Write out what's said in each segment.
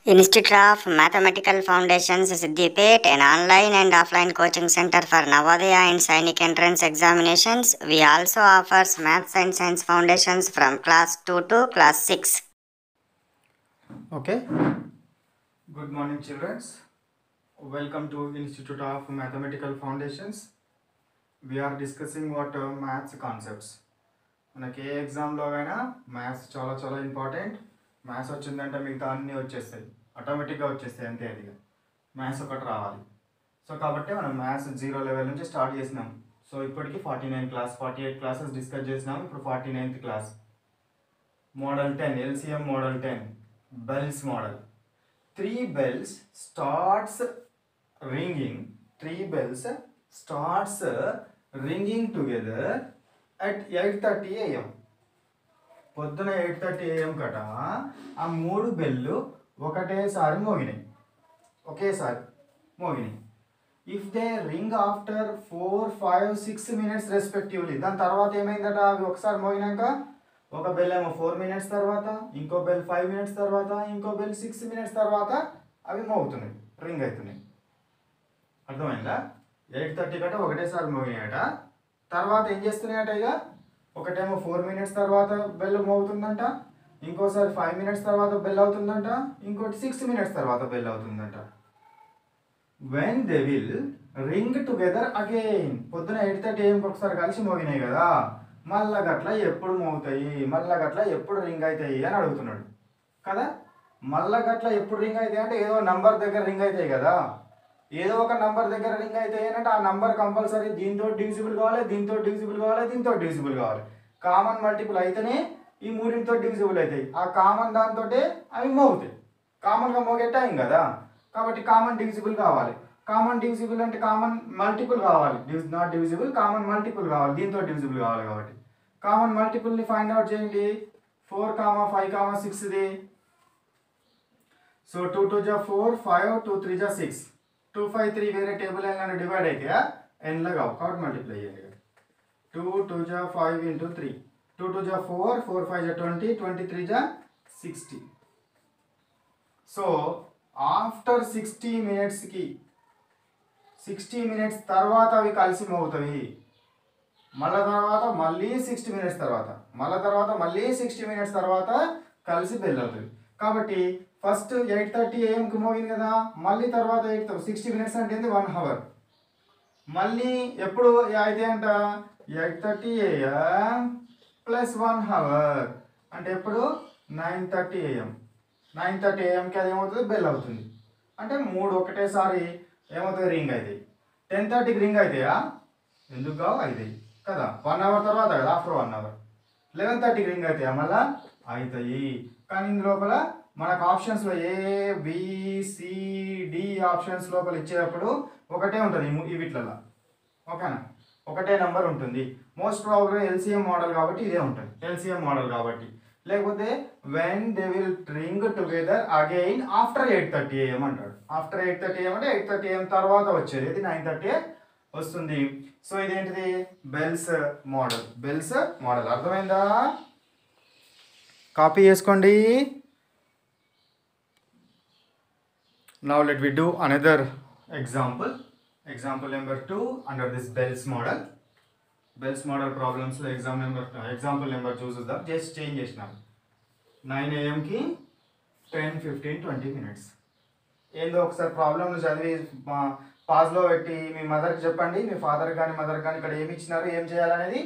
Institute of Mathematical Foundations Siddipet, an online and offline coaching center for Navodaya and Sainik entrance examinations. We also offers Maths and Science Foundations from class 2 to class 6. Okay. Good morning, children. Welcome to Institute of Mathematical Foundations. We are discussing what uh, maths concepts. మనకి ఏ ఎగ్జామ్లో అయినా maths చాలా చాలా important maths వచ్చిందంటే మిగతా అన్నీ వచ్చేస్తాయి ఆటోమేటిక్గా వచ్చేస్తాయి అంతే అది మ్యాథ్స్ ఒకటి రావాలి సో కాబట్టి మనం మ్యాథ్స్ జీరో లెవెల్ నుంచి స్టార్ట్ చేసినాం సో ఇప్పటికి forty nine class forty eight classes discuss చేసినాం ఇప్పుడు forty ninth class model ten LCM model ten bells model three bells starts ringing three bells starts ringing together at eight thirty AM పొద్దున eight thirty AM కట ఆ మూడు bell ఒకటేసారి మోగినాయి ఒకేసారి మోగినాయి if they ring after four five six minutes respectively దాని తర్వాత ఏమైందట అవి ఒకసారి మోగినాక ఒక బెల్ ఏమో ఫోర్ మినిట్స్ తర్వాత ఇంకో బెల్ ఫైవ్ మినిట్స్ తర్వాత ఇంకో బెల్ సిక్స్ మినిట్స్ తర్వాత అవి మోగుతున్నాయి రింగ్ అవుతున్నాయి అర్థమైందా ఎయిట్ థర్టీ కట ఒకటేసారి మోగినాయట తర్వాత ఏం చేస్తున్నాయట ఇక ఒకటేమో ఫోర్ మినిట్స్ తర్వాత బెల్ మోగుతుందంట ఇంకోసారి ఫైవ్ మినిట్స్ తర్వాత బెల్ అవుతుందంట ఇంకోటి సిక్స్ మినిట్స్ తర్వాత బెల్ అవుతుందంట when they will ring together again పొద్దున ఎయిట్ థర్టీ ఏఎంకి ఒకసారి కలిసి మోగినాయి కదా మళ్ళా గట్ల ఎప్పుడు మోగుతాయి మళ్ళా గట్ల ఎప్పుడు రింగ్ అవుతాయి అని అడుగుతున్నాడు కదా మళ్ళా గట్ల ఎప్పుడు రింగ్ అవుతాయి అంటే ఏదో నంబర్ దగ్గర రింగ్ అవుతాయి కదా ఏదో ఒక నంబర్ దగ్గర రింగ్ అవుతాయి అంటే ఆ నంబర్ కంపల్సరీ దీంతో డివిజిబుల్ కావాలి దీంతో డివిజిబుల్ కావాలి దీంతో డివిజిబుల్ కావాలి కామన్ మల్టిపుల్ అయితేనే ఈ మూడింటితో డివిజిబుల్ అవుతాయి ఆ కామన్ దాంతో అవి మోగుతాయి కామన్గా మోగే టైం కదా కాబట్టి కామన్ డివిజిబుల్ కావాలి కామన్ డివిజిబుల్ అంటే కామన్ మల్టిపుల్ కావాలి నాట్ డివిజిబుల్ కామన్ మల్టిపుల్ కావాలి దీంతో డివిజిబుల్ కావాలి కాబట్టి కామన్ మల్టిపుల్ని ఫైండ్ అవుట్ చేయండి ఫోర్ కామా ఫైవ్ కామా సిక్స్ది సో టూ టూ జా ఫోర్ ఫైవ్ టూ త్రీ జా సిక్స్ టూ ఫైవ్ త్రీ వేరే టేబుల్ ఎన్లో డివైడ్ అయితే ఎన్లో కావు కాబట్టి మల్టిప్లై చేయండి టూ టూ జా five into three two two జా ఫోర్ ఫోర్ ఫైవ్ జా ట్వంటీ ట్వంటీ త్రీ జా సిక్స్టీ సో ఆఫ్టర్ సిక్స్టీ మినిట్స్కి సిక్స్టీ మినిట్స్ తర్వాత అవి కలిసి మోగుతాయి మళ్ళా తర్వాత మళ్ళీ సిక్స్టీ మినిట్స్ తర్వాత మళ్ళా తర్వాత మళ్ళీ సిక్స్టీ మినిట్స్ తర్వాత కలిసి బెల్ అవుతుంది కాబట్టి ఫస్ట్ ఎయిట్ థర్టీ ఏఎంకి మోగింది కదా మళ్ళీ తర్వాత ఎయిట్ సిక్స్టీ మినిట్స్ అంటే వన్ అవర్ మళ్ళీ ఎప్పుడు అయితే అంట eight thirty AM plus one hour అంటే ఎప్పుడు nine thirty AM nine thirty ఏఎంకి అది ఏమవుతుంది బెల్ అవుతుంది అంటే మూడు ఒకటేసారి ఏమవుతుంది రింగ్ అవుతాయి టెన్ థర్టీకి రింగ్ అవుతాయా ఎందుకు కావు అవుతాయి కదా వన్ అవర్ తర్వాత కదా ఆఫ్టర్ వన్ అవర్ లెవెన్ థర్టీకి రింగ్ అవుతాయా మళ్ళా అవుతాయి కానీ ఇందు లోపల మనకు ఆప్షన్స్లో ఏ బిసిడి ఆప్షన్స్ లోపల ఇచ్చేటప్పుడు ఒకటే ఉంటుంది ఈ ము- ఈ వీటిలలో ఓకేనా ఒకటే నెంబర్ ఉంటుంది మోస్ట్ ప్రాబ్లం ఎల్సిఎం మోడల్ కాబట్టి ఇదే ఉంటుంది ఎల్సిఎం మోడల్ కాబట్టి లేకపోతే when they will ring together again after eight thirty AM అంటాడు ఆఫ్టర్ ఎయిట్ థర్టీ ఏఎం అంటే ఎయిట్ థర్టీ ఏఎం తర్వాత వచ్చేది ఇది నైన్ థర్టీ వస్తుంది సో ఇదేంటిది బెల్స్ మోడల్ బెల్స్ మోడల్ అర్థమైందా కాపీ చేసుకోండి Now let we do another example. Example number two under this Bell's model. Bell's model problems లో exam number example number చూసుద్దాం just change చేసినాం నైన్ ఏఎంకి ten fifteen twenty minutes ఏందో ఒకసారి problem చదివి పాజ్లో పెట్టి మీ మదర్కి చెప్పండి మీ ఫాదర్ కానీ మదర్ కానీ ఇక్కడ ఏమి ఇచ్చినారు ఏం చేయాలనేది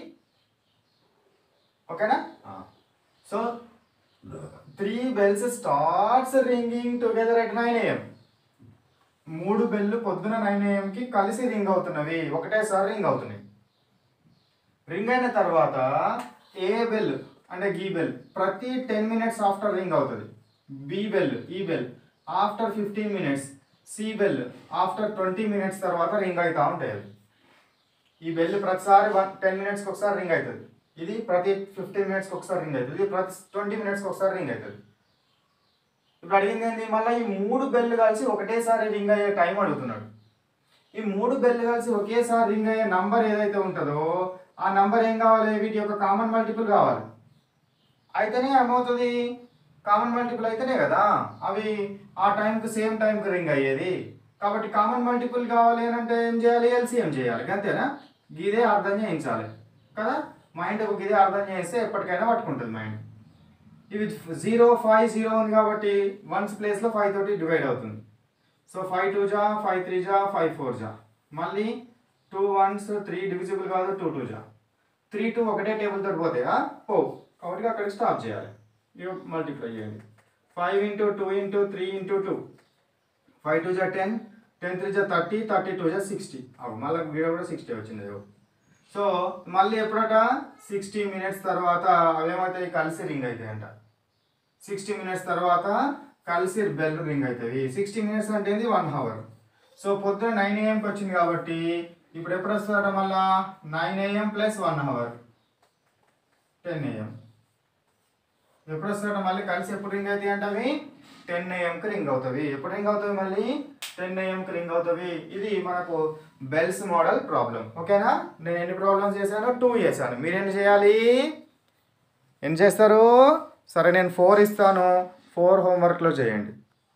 ఓకేనా so three bells starts ringing together at nine AM మూడు బెల్లు పొద్దున నైన్ ఏఎంకి కలిసి రింగ్ అవుతున్నవి ఒకటేసారి రింగ్ అవుతున్నాయి రింగ్ అయిన తర్వాత ఏ బెల్ అంటే గీ బెల్ ప్రతి టెన్ మినిట్స్ ఆఫ్టర్ రింగ్ అవుతుంది బి బెల్ ఈ bell after fifteen minutes C bell after twenty minutes తర్వాత రింగ్ అవుతూ ఉంటాయి అవి ఈ బెల్ ప్రతిసారి వన్ టెన్ మినిట్స్కి ఒకసారి రింగ్ అవుతుంది ఇది ప్రతి ఫిఫ్టీన్ మినిట్స్కి ఒకసారి రింగ్ అవుతుంది ఇది ప్రతి ట్వంటీ మినిట్స్కి ఒకసారి రింగ్ అవుతుంది ఇప్పుడు అడిగింది ఏంటి మళ్ళీ ఈ మూడు బెల్లు కలిసి ఒకటేసారి రింగ్ అయ్యే టైం అడుగుతున్నాడు ఈ మూడు బెల్లు కలిసి ఒకేసారి రింగ్ అయ్యే నంబర్ ఏదైతే ఉంటుందో ఆ నంబర్ ఏం కావాలి వీటి యొక్క కామన్ మల్టిపుల్ కావాలి అయితేనే ఏమవుతుంది కామన్ మల్టిపుల్ అయితేనే కదా అవి ఆ టైంకి సేమ్ టైంకి రింగ్ అయ్యేది కాబట్టి కామన్ మల్టిపుల్ కావాలి అని అంటే ఏం చేయాలి ఎల్సిఎం చేయాలి అంతేనా ఇదే అర్థం చేయించాలి కదా మైండ్ ఒక ఇదే అర్థం చేస్తే ఎప్పటికైనా పట్టుకుంటుంది మైండ్ ఇవి జీరో ఫైవ్ జీరో ఉంది కాబట్టి వన్స్ ప్లేస్లో ఫైవ్ తోటి డివైడ్ అవుతుంది సో ఫైవ్ టూ జా ఫైవ్ త్రీ జా ఫైవ్ ఫోర్ జా మళ్ళీ టూ వన్స్ త్రీ డివిజిబుల్ కాదు టూ టూ జా త్రీ టూ ఒకటే టేబుల్ తోటి పోతాయా పో కాబట్టి అక్కడికి స్టాప్ చేయాలి ఇవి మల్టిప్లై చేయండి five into two into three into two five two జా టెన్ టెన్ త్రీ జా థర్టీ థర్టీ టూ జా సిక్స్టీ మళ్ళీ వీడియో కూడా సిక్స్టీ వచ్చింది ఇదిగో. సో మళ్ళీ ఎప్పుడట సిక్స్టీ మినిట్స్ తర్వాత అవేమవుతాయి కలిసి రింగ్ అవుతాయంట సిక్స్టీ మినిట్స్ తర్వాత కలిసి బెల్ రింగ్ అవుతుంది సిక్స్టీ మినిట్స్ అంటే ఏంది వన్ అవర్ సో పొద్దున నైన్ ఏఎంకి వచ్చింది కాబట్టి ఇప్పుడు ఎప్పుడు వస్తుందట మళ్ళా nine AM plus one hour ten AM ఎప్పుడు వస్తుందట మళ్ళీ కలిసి ఎప్పుడు రింగ్ అవుతాయి అంటే అవి టెన్ ఏఎంకి రింగ్ అవుతుంది ఎప్పుడు రింగ్ అవుతుంది మళ్ళీ టెన్ ఏఎంకి రింగ్ అవుతుంది ఇది మనకు బెల్స్ మోడల్ ప్రాబ్లం ఓకేనా నేను ఎన్ని ప్రాబ్లమ్స్ చేశాను టూ చేశాను మీరు ఎన్ని చేయాలి ఎన్ని చేస్తారు సరే నేను ఫోర్ ఇస్తాను ఫోర్ హోంవర్క్లో చేయండి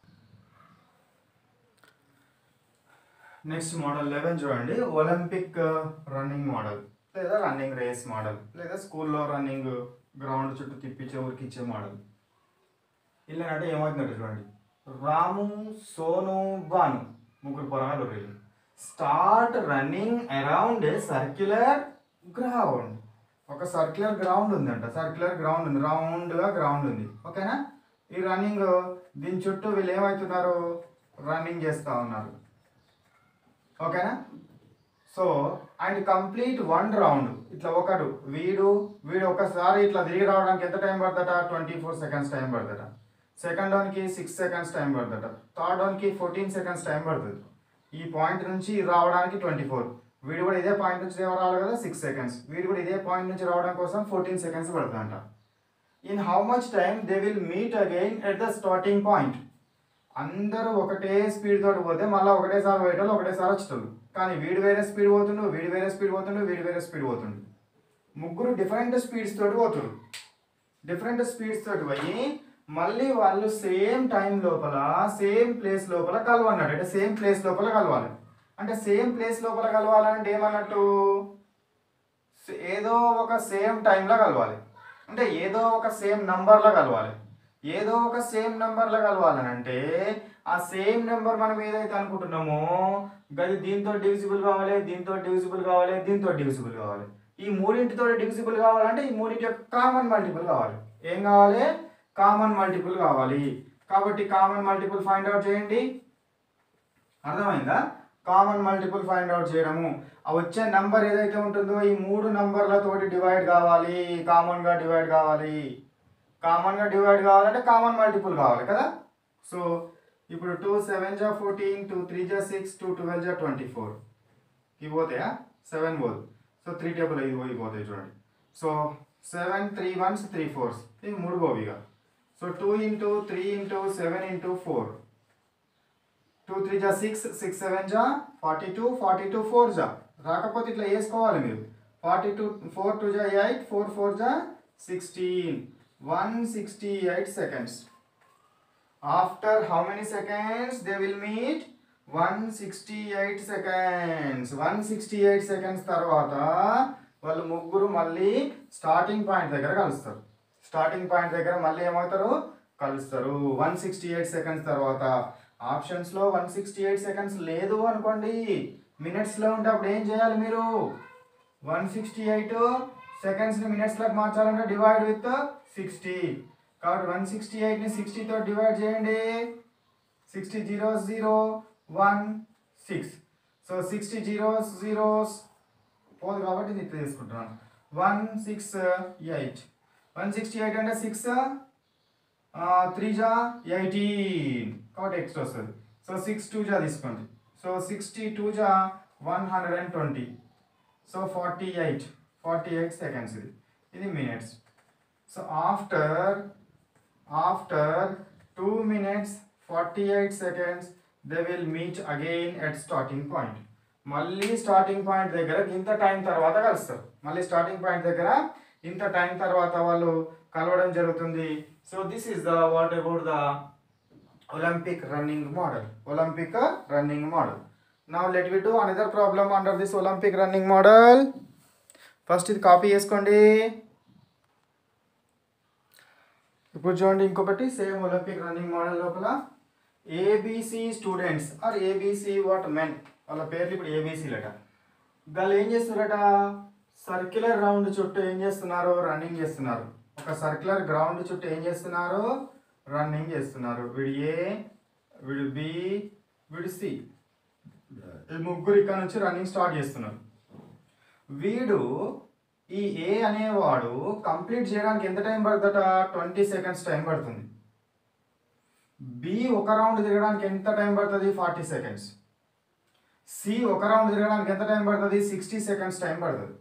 నెక్స్ట్ మోడల్ లెవెన్ చూడండి ఒలింపిక్ రన్నింగ్ మోడల్ లేదా రన్నింగ్ రేస్ మోడల్ లేదా స్కూల్లో రన్నింగ్ గ్రౌండ్ చుట్టూ తిప్పించే ఊరికి ఇచ్చే మోడల్ ఇలా అంటే ఏమవుతుందంటే చూడండి రాము సోను బాను ముగ్గురు పొరగాలు వీళ్ళు start running around a circular ground ఒక సర్క్యులర్ గ్రౌండ్ ఉందంట సర్క్యులర్ గ్రౌండ్ ఉంది రౌండ్గా గ్రౌండ్ ఉంది ఓకేనా ఈ రన్నింగ్ దీని చుట్టూ వీళ్ళు ఏమవుతున్నారు రన్నింగ్ చేస్తూ ఉన్నారు ఓకేనా so and complete one round ఇట్లా ఒకడు వీడు వీడు ఒకసారి ఇట్లా తిరిగి రావడానికి ఎంత టైం పడుతుందట ట్వంటీ ఫోర్ సెకండ్స్ టైం పడుతుందట సెకండ్ వన్కి సిక్స్ సెకండ్స్ టైం పడుతుందట థర్డ్ వన్కి ఫోర్టీన్ సెకండ్స్ టైం పడుతుంది ఈ పాయింట్ నుంచి రావడానికి ట్వంటీ ఫోర్ వీడు కూడా ఇదే పాయింట్ నుంచి రావాలి కదా సిక్స్ సెకండ్స్ వీడు కూడా ఇదే పాయింట్ నుంచి రావడం కోసం ఫోర్టీన్ సెకండ్స్ పడుతుందంట in how much time they will meet again at the starting point అందరూ ఒకటే స్పీడ్ తోటి పోతే మళ్ళీ ఒకటేసారి పోయేటోళ్ళు ఒకటేసారి వచ్చేటోళ్ళు కానీ వీడు వేరే స్పీడ్ పోతుండు వీడు వేరే స్పీడ్ పోతుండు వీడు వేరే స్పీడ్ పోతుండు ముగ్గురు డిఫరెంట్ స్పీడ్స్ తోటి పోతుండ్రు డిఫరెంట్ స్పీడ్స్ తోటి పోయి మళ్ళీ వాళ్ళు సేమ్ టైం లోపల సేమ్ ప్లేస్ లోపల కలవన్నట్టు అంటే సేమ్ ప్లేస్ లోపల కలవాలి అంటే సేమ్ ప్లేస్ లోపల కలవాలంటే ఏమన్నట్టు ఏదో ఒక సేమ్ టైంలో కలవాలి అంటే ఏదో ఒక సేమ్ నంబర్లో కలవాలి ఏదో ఒక సేమ్ నెంబర్లో కలవాలని అంటే ఆ సేమ్ నెంబర్ మనం ఏదైతే అనుకుంటున్నామో గది దీంతో డివిజిబుల్ కావాలి దీంతో డివిజిబుల్ కావాలి దీంతో డివిజిబుల్ కావాలి ఈ మూడింటితో డివిజిబుల్ కావాలంటే ఈ మూడింటి యొక్క కామన్ మల్టిపుల్ కావాలి ఏం కావాలి కామన్ మల్టిపుల్ కావాలి కాబట్టి కామన్ మల్టిపుల్ ఫైండ్ అవుట్ చేయండి అర్థమైందా కామన్ మల్టిపుల్ ఫైండ్ అవుట్ చేయడము ఆ వచ్చే నంబర్ ఏదైతే ఉంటుందో ఈ మూడు నంబర్లతోటి డివైడ్ కావాలి కామన్గా డివైడ్ కావాలి కామన్గా డివైడ్ కావాలంటే కామన్ మల్టిపుల్ కావాలి కదా సో ఇప్పుడు టూ సెవెన్ జా ఫోర్టీన్ టూ త్రీ జా సిక్స్ టూ ట్వెల్వ్ జా ట్వంటీ ఫోర్ ఇవి పోతాయా సెవెన్ పోదు సో త్రీ టేబుల్ ఐదు పోయి పోతాయి చూడండి so seven three ones three fours ఇవి మూడు పోవు ఇక so two into three into seven into four two three జా సిక్స్ సిక్స్ సెవెన్ జా forty two forty two four జా రాకపోతే ఇట్లా వేసుకోవాలి మీరు ఫార్టీ టూ ఫోర్ టూ జా ఎయిట్ ఫోర్ ఫోర్ జా sixteen one sixty eight seconds after how many seconds they will meet one sixty eight seconds one sixty eight seconds తర్వాత వాళ్ళు ముగ్గురు మళ్ళీ స్టార్టింగ్ పాయింట్ దగ్గర కలుస్తారు స్టార్టింగ్ పాయింట్ దగ్గర మళ్ళీ ఏమవుతారు కలుస్తారు వన్ సిక్స్టీ ఎయిట్ సెకండ్స్ తర్వాత ఆప్షన్స్లో వన్ సిక్స్టీ ఎయిట్ సెకండ్స్ లేదు అనుకోండి మినిట్స్లో ఉంటే అప్పుడు ఏం చేయాలి మీరు వన్ సిక్స్టీ ఎయిట్ సెకండ్స్ని మినిట్స్లోకి మార్చాలంటే డివైడ్ విత్ సిక్స్టీ కాబట్టి వన్ సిక్స్టీ ఎయిట్ని సిక్స్టీతో డివైడ్ చేయండి sixty zero zero one six so sixty zero zeros పోదు కాబట్టి ఇది ఇట్లా తీసుకుంటున్నాను one six eight one sixty eight అంటే సిక్స్ త్రీ జా ఎయిటీన్ కాబట్టి ఎక్స్ట్రా వస్తుంది సో సిక్స్ టూ జా తీసుకోండి సో సిక్స్టీ టూ జా one hundred and twenty so forty eight forty eight seconds ఇది ఇది minutes so after after two minutes forty eight seconds they will meet again at starting point మళ్ళీ starting point దగ్గర ఇంత time తర్వాత కలుస్తారు మళ్ళీ starting point దగ్గర ఇంత టైం తర్వాత వాళ్ళు కలవడం జరుగుతుంది So this is the what about the Olympic running model. Olympic uh, running model. Now let me do another problem under this Olympic running model. First ఇది కాపీ చేసుకోండి ఇప్పుడు చూడండి ఇంకొకటి సేమ్ ఒలింపిక్ రన్నింగ్ మోడల్ లోపల ABC students are ABC what men వాళ్ళ పేర్లు ఇప్పుడు ఏబిసిలట వాళ్ళు ఏం చేస్తున్నారట సర్క్యులర్ రౌండ్ చుట్టూ ఏం చేస్తున్నారు రన్నింగ్ చేస్తున్నారు ఒక సర్క్యులర్ గ్రౌండ్ చుట్టూ ఏం చేస్తున్నారు రన్నింగ్ చేస్తున్నారు వీడు ఏ వీడు బి వీడు సి ఈ ముగ్గురు ఇక్కడ నుంచి రన్నింగ్ స్టార్ట్ చేస్తున్నారు వీడు ఈ ఏ అనేవాడు కంప్లీట్ చేయడానికి ఎంత టైం పడుతుందట ట్వంటీ సెకండ్స్ టైం పడుతుంది బి ఒక రౌండ్ తిరగడానికి ఎంత టైం పడుతుంది ఫార్టీ సెకండ్స్ సి ఒక రౌండ్ తిరగడానికి ఎంత టైం పడుతుంది సిక్స్టీ సెకండ్స్ టైం పడుతుంది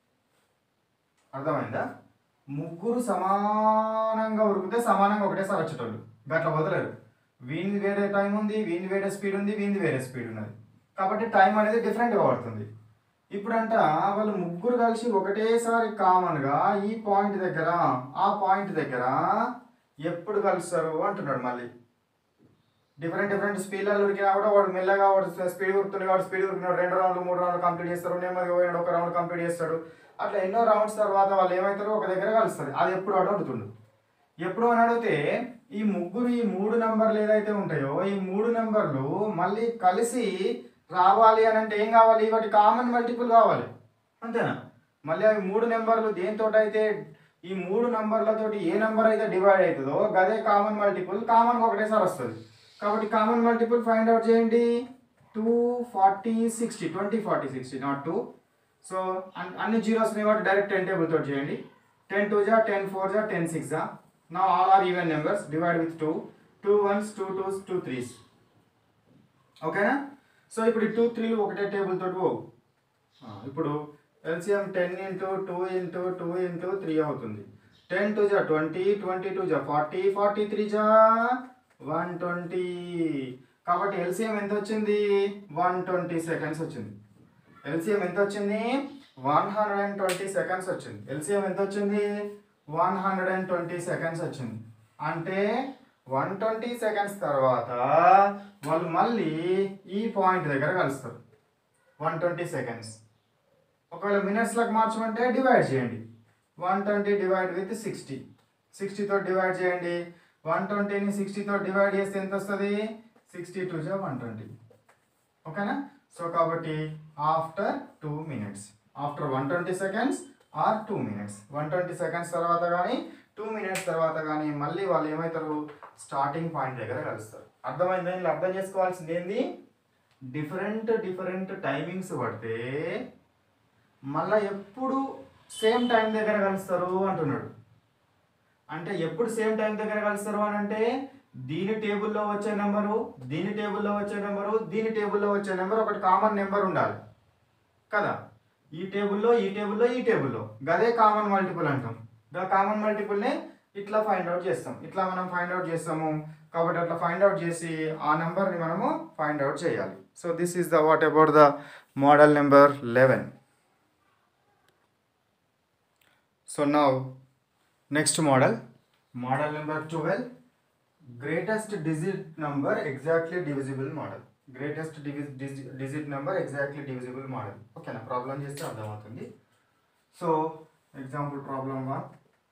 అర్థమైందా ముగ్గురు సమానంగా ఉరికితే సమానంగా ఒకటేసారి వచ్చేటోళ్ళు గట్ల వదలరు వీంది వేరే టైం ఉంది వీంది వేరే స్పీడ్ ఉంది వీంది వేరే స్పీడ్ ఉన్నది కాబట్టి టైం అనేది డిఫరెంట్గా పడుతుంది ఇప్పుడంట వాళ్ళు ముగ్గురు కలిసి ఒకటేసారి కామన్గా ఈ పాయింట్ దగ్గర ఆ పాయింట్ దగ్గర ఎప్పుడు కలుస్తారు అంటున్నాడు మళ్ళీ డిఫరెంట్ డిఫరెంట్ స్పీడ్లలో ఉరికినా కూడా వాడు మెల్లగా వాడు స్పీడ్ ఉరుకుతున్నాడు వాడు స్పీడ్ ఉరికినాడు రెండు రౌండ్లు మూడు రౌండ్లు కంప్లీట్ చేస్తారు నెమ్మదిగా పోయినాడు ఒక రౌండ్ కంప్లీట్ చేస్తాడు అట్లా ఎన్నో రౌండ్స్ తర్వాత వాళ్ళు ఏమవుతారో ఒక దగ్గర కలుస్తారు అది ఎప్పుడు వాడు అడుగుతుండు ఎప్పుడు అని అడిగితే ఈ ముగ్గురు ఈ మూడు నంబర్లు ఏదైతే ఉంటాయో ఈ మూడు నంబర్లు మళ్ళీ కలిసి రావాలి అని అంటే ఏం కావాలి వాటి కామన్ మల్టిపుల్ కావాలి అంతేనా మళ్ళీ అవి మూడు నెంబర్లు దేంతో అయితే ఈ మూడు నంబర్లతోటి ఏ నెంబర్ అయితే డివైడ్ అవుతుందో గదే కామన్ మల్టిపుల్ కామన్ ఒకటేసారి వస్తుంది కాబట్టి కామన్ మల్టిపుల్ ఫైండ్ అవుట్ చేయండి two forty sixty twenty forty sixty not two so అన్ని జీరోస్ కాబట్టి డైరెక్ట్ టెన్ టేబుల్ తోటి చేయండి టెన్ టూ జా టెన్ ఫోర్ జా టెన్ సిక్స్ జా నా all are even numbers divide with two two ones two twos two threes ఓకేనా so ఇప్పుడు ఈ టూ త్రీలు ఒకటే టేబుల్ తోటి పోవు ఆ, ఇప్పుడు LCM ten into two into two into three అవుతుంది టెన్ టూ జా ట్వంటీ ట్వంటీ టూ జా ఫార్టీ ఫార్టీ త్రీ జా వన్ ట్వంటీ కాబట్టి ఎల్సిఎం ఎంత వచ్చింది వన్ ట్వంటీ సెకండ్స్ వచ్చింది ఎల్సిఎం ఎంత వచ్చింది one hundred and twenty seconds వచ్చింది ఎల్సిఎం ఎంత వచ్చింది one hundred and twenty seconds వచ్చింది అంటే వన్ ట్వంటీ సెకండ్స్ తర్వాత వాళ్ళు మళ్ళీ ఈ పాయింట్ దగ్గర కలుస్తారు వన్ ట్వంటీ సెకండ్స్ ఒకవేళ మినిట్స్లకు మార్చమంటే డివైడ్ చేయండి one twenty divide with sixty సిక్స్టీతో డివైడ్ చేయండి వన్ ట్వంటీని సిక్స్టీతో డివైడ్ చేస్తే ఎంత వస్తుంది సిక్స్టీ టూ జా వన్ ట్వంటీ ఓకేనా సో కాబట్టి after two minutes after one twenty seconds or two minutes one twenty seconds తర్వాత కానీ టూ మినిట్స్ తర్వాత కానీ మళ్ళీ వాళ్ళు ఏమవుతారు స్టార్టింగ్ పాయింట్ దగ్గర కలుస్తారు అర్థమైందా ఇలా అర్థం చేసుకోవాల్సింది ఏంది డిఫరెంట్ డిఫరెంట్ టైమింగ్స్ పడితే మళ్ళీ ఎప్పుడు సేమ్ టైం దగ్గర కలుస్తారు అంటున్నాడు అంటే ఎప్పుడు సేమ్ టైం దగ్గర కలుస్తారు అని అంటే దీని టేబుల్లో వచ్చే నెంబరు దీని టేబుల్లో వచ్చే నెంబరు దీని టేబుల్లో వచ్చే నెంబర్ ఒకటి కామన్ నెంబర్ ఉండాలి కదా ఈ టేబుల్లో ఈ టేబుల్లో ఈ టేబుల్లో గదే కామన్ మల్టిపుల్ అంటాం గా కామన్ మల్టిపుల్ని ఇట్లా ఫైండ్ అవుట్ చేస్తాం ఇట్లా మనం ఫైండ్ అవుట్ చేస్తాము కాబట్టి అట్లా ఫైండ్ అవుట్ చేసి ఆ నెంబర్ని మనము ఫైండ్ అవుట్ చేయాలి so this is the what about the model number eleven so now next model model number twelve greatest digit number exactly divisible model greatest digit number exactly divisible model ఓకేనా problem చేస్తే అర్థమవుతుంది so example problem one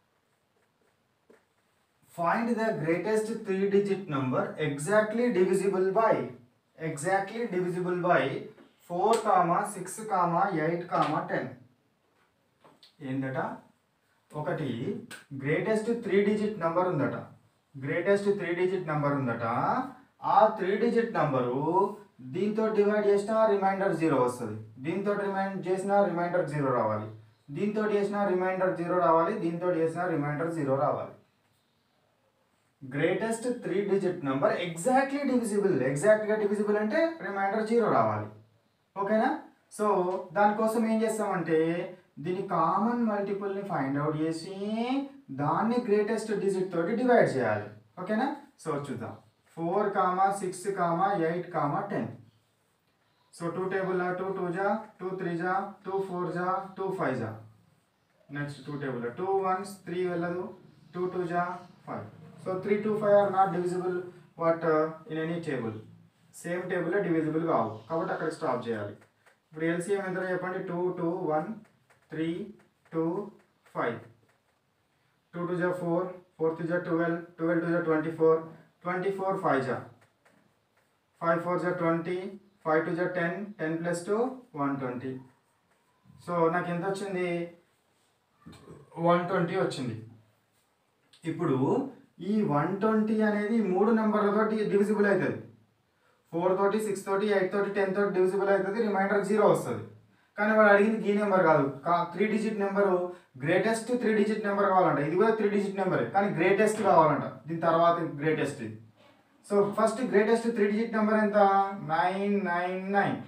find the greatest three digit number exactly divisible by exactly divisible by four comma six comma eight comma ten ఏందట ఒకటి greatest three digit number ఉందట greatest three digit number ఉందట ఆ three digit number దీంతో divide చేసినా remainder zero వస్తుంది దీంతో remind చేసినా రిమైండర్ జీరో రావాలి దీంతో చేసినా రిమైండర్ జీరో రావాలి దీంతో చేసినా రిమైండర్ జీరో రావాలి greatest three digit number exactly divisible ఎగ్జాక్ట్గా డివిజిబుల్ అంటే రిమైండర్ జీరో రావాలి ఓకేనా సో దానికోసం ఏం చేస్తామంటే దీని కామన్ మల్టిపుల్ని ఫైండ్ అవుట్ చేసి దాన్ని గ్రేటెస్ట్ డిజిట్ తోటి డివైడ్ చేయాలి ఓకేనా సో చూద్దాం four comma six comma eight comma ten so two table two two జా టూ త్రీ జా టూ ఫోర్ జా టూ ఫైవ్ జా next two table two ones three వెళ్ళదు టూ టూ జా five so three two five are not divisible what in any table same టేబుల్లో divisible కావు కాబట్టి అక్కడ స్టాప్ చేయాలి ఇప్పుడు ఎల్సిఎం ఎంత చెప్పండి two two one three two five two two జా ఫోర్ ఫోర్ టూ జా ట్వెల్వ్ ట్వెల్వ్ టూ జా twenty four twenty four five జా ఫైవ్ ఫోర్ జా ట్వంటీ ఫైవ్ టూ జా ten ten plus two one twenty so నాకు ఎంత వచ్చింది one twenty వచ్చింది ఇప్పుడు ఈ వన్ ట్వంటీ అనేది మూడు నెంబర్లతోటి డివిజిబుల్ అవుతుంది ఫోర్ తోటి సిక్స్ తోటి ఎయిట్ తోటి టెన్ తోటి డివిజిబుల్ అవుతుంది రిమైండర్ జీరో వస్తుంది కానీ వాడు అడిగింది ఈ నెంబర్ కాదు three digit number greatest three digit number కావాలంట ఇది కూడా త్రీ డిజిట్ నెంబరే కానీ గ్రేటెస్ట్ కావాలంట దీని తర్వాత గ్రేటెస్ట్ ఇది so first greatest three digit number ఎంత నైన్ నైన్ నైన్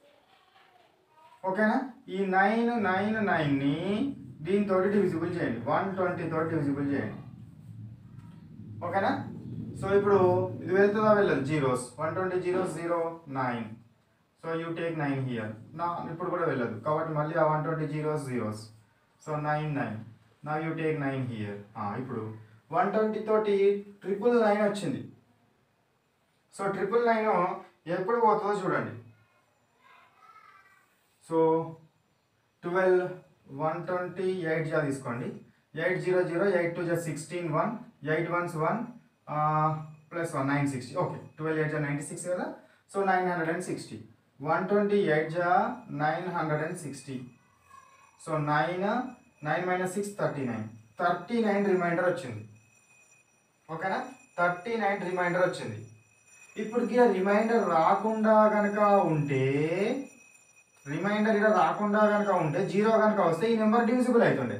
ఓకేనా ఈ నైన్ నైన్ నైన్ని దీంతో డివిజిబుల్ చేయండి వన్ ట్వంటీ తోటి డివిజిబుల్ చేయండి ఓకేనా సో ఇప్పుడు ఇది వెళ్తుందా వెళ్ళదు zeros one twenty zeros zero nine so you take nine here నా ఇప్పుడు కూడా వెళ్ళదు కాబట్టి మళ్ళీ ఆ one twenty zeros zeros so nine nine నా యూ టేక్ నైన్ హియర్ ఇప్పుడు వన్ ట్వంటీ తోటి ట్రిపుల్ నైన్ వచ్చింది సో ట్రిపుల్ నైన్ ఎప్పుడు పోతుందో చూడండి so twelve one twenty eight జా తీసుకోండి eight zero zero eight two జా sixteen one eight ones one plus one nine sixty okay twelve eight జా నైంటీ సిక్స్ కదా so nine hundred and sixty one twenty eight జా nine hundred and sixty so nine nine minus six thirty nine thirty nine remainder వచ్చింది ఓకేనా thirty nine remainder వచ్చింది ఇప్పటికి reminder రాకుండా కనుక ఉంటే రిమైండర్ ఇక్కడ రాకుండా కనుక ఉంటే జీరో కనుక వస్తే ఈ నెంబర్ డివిజిబుల్ అవుతుండే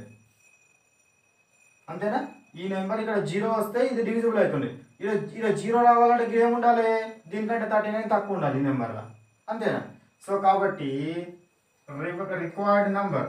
అంతేనా ఈ నెంబర్ ఇక్కడ జీరో వస్తే ఇది డివిజిబుల్ అవుతుంది ఇక్కడ ఇక్కడ జీరో రావాలంటే ఇక్కడ ఏముండాలి దీనికంటే థర్టీ నైన్ తక్కువ ఉండాలి ఈ నెంబర్లో అంతేనా సో కాబట్టి required number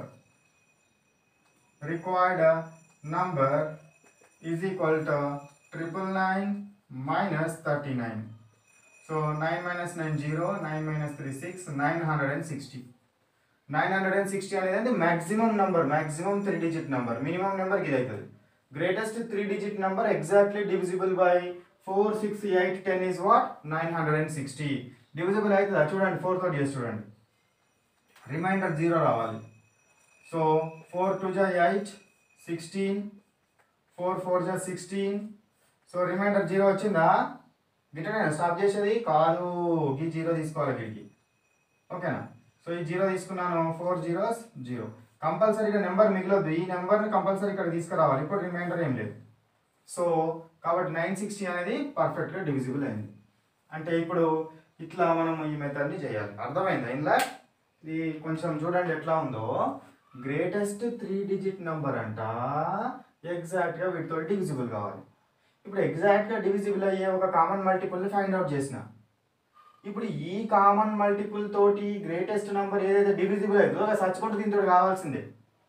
required number is equal to triple nine minus thirty nine so nine minus nine zero nine minus three six nine hundred and sixty nine hundred and sixty అనేది maximum number maximum three digit number minimum number ఇది అవుతుంది greatest three digit number exactly divisible by four six eight ten is what nine hundred and sixty divisible అవుతుందా చూడండి four తోటి చేసి చూడండి remainder zero రావాలి so four two జా eight sixteen four four జా సిక్స్టీన్ సో రిమైండర్ జీరో వచ్చిందా గిట్టనే స్టాప్ చేసేది కాదు ఈ జీరో తీసుకోవాలి వీడికి ఓకేనా సో ఈ జీరో తీసుకున్నాను ఫోర్ జీరోస్ జీరో కంపల్సరీగా నెంబర్ మిగలొద్దు ఈ నెంబర్ని కంపల్సరీ ఇక్కడ తీసుకురావాలి ఇప్పుడు రిమైండర్ ఏం లేదు సో కాబట్టి నైన్ సిక్స్టీ అనేది పర్ఫెక్ట్గా డివిజిబుల్ అయింది అంటే ఇప్పుడు ఇట్లా మనం ఈ మెథడ్ని చేయాలి అర్థమైందా ఇందులో ఇది కొంచెం చూడండి ఎట్లా ఉందో గ్రేటెస్ట్ త్రీ డిజిట్ నెంబర్ అంట ఎగ్జాక్ట్గా వీటితో డివిజిబుల్ కావాలి ఇప్పుడు ఎగ్జాక్ట్గా డివిజిబుల్ అయ్యే ఒక కామన్ మల్టిపుల్ని ఫైండ్ అవుట్ చేసిన ఇప్పుడు ఈ కామన్ మల్టిపుల్ తోటి గ్రేటెస్ట్ నెంబర్ ఏదైతే డివిజిబుల్ అవుతుందో అది సచ్చుకుంటూ దీంతో కావాల్సిందే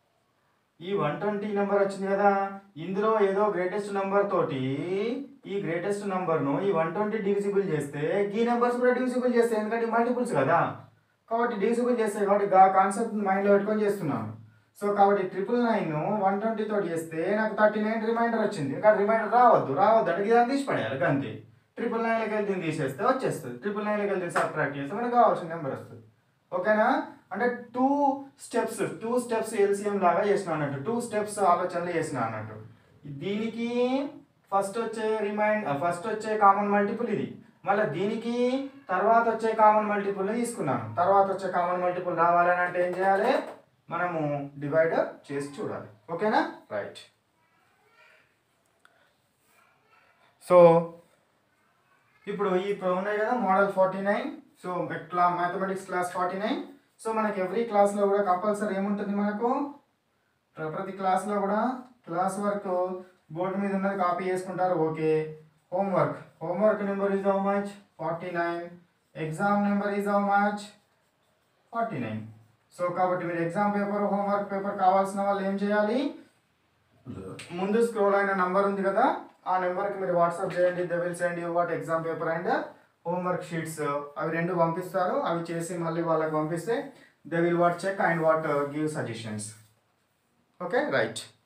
ఈ వన్ ట్వంటీ నెంబర్ వచ్చింది కదా ఇందులో ఏదో గ్రేటెస్ట్ నెంబర్ తోటి ఈ గ్రేటెస్ట్ నెంబర్ను ఈ వన్ ట్వంటీ డివిజిబుల్ చేస్తే ఈ నెంబర్స్ కూడా డివిజిబుల్ చేస్తాయి ఎందుకంటే మల్టిపుల్స్ కదా కాబట్టి డివిజిబుల్ చేస్తాయి కాబట్టి ఆ కాన్సెప్ట్ మైండ్లో పెట్టుకొని చేస్తున్నాను సో కాబట్టి ట్రిపుల్ నైన్ వన్ ట్వంటీ తోటి చేస్తే నాకు థర్టీ నైన్ రిమైండర్ వచ్చింది ఇంకా రిమైండర్ రావద్దు రావద్దు అంటే దాన్ని తీసి పడేయాలి అంతే ట్రిపుల్ నైన్లోకి వెళ్ళి దీన్ని తీసేస్తే వచ్చేస్తుంది ట్రిపుల్ నైన్లోకి వెళ్ళి సబ్ట్రాక్ట్ చేస్తే మనకు కావాల్సిన నెంబర్ వస్తుంది ఓకేనా అంటే two steps two steps LCM లాగా చేసిన అన్నట్టు టూ స్టెప్స్ ఆలోచనలు చేసిన అన్నట్టు దీనికి ఫస్ట్ వచ్చే రిమైండ్ ఫస్ట్ వచ్చే కామన్ మల్టిపుల్ ఇది మళ్ళీ దీనికి తర్వాత వచ్చే కామన్ మల్టిపుల్ తీసుకున్నాను తర్వాత వచ్చే కామన్ మల్టిపుల్ రావాలని అంటే ఏం చేయాలి మనము డివైడ్ చేసి చూడాలి ఓకేనా రైట్ సో ఇప్పుడు ఈ ఇప్పుడు ఉన్నాయి కదా మోడల్ ఫార్టీ నైన్ సో క్లా mathematics class forty nine so మనకి ఎవ్రీ క్లాస్లో కూడా కంపల్సరీ ఏముంటుంది మనకు ప్ర- ప్రతి క్లాస్లో కూడా క్లాస్ వర్క్ బోర్డు మీద ఉన్నది కాపీ చేసుకుంటారు okay homework homework number is how much forty nine exam number is how much forty nine so కాబట్టి మీరు ఎగ్జామ్ పేపర్ హోంవర్క్ పేపర్ కావాల్సిన వాళ్ళు ఏం చేయాలి ముందు స్క్రోల్ అయిన నంబర్ ఉంది కదా ఆ నెంబర్కి మీరు వాట్సాప్ చేయండి they will send you what exam paper and homework sheets అవి రెండు పంపిస్తారు అవి చేసి మళ్ళీ వాళ్ళకి పంపిస్తే they will what check and what give suggestions okay right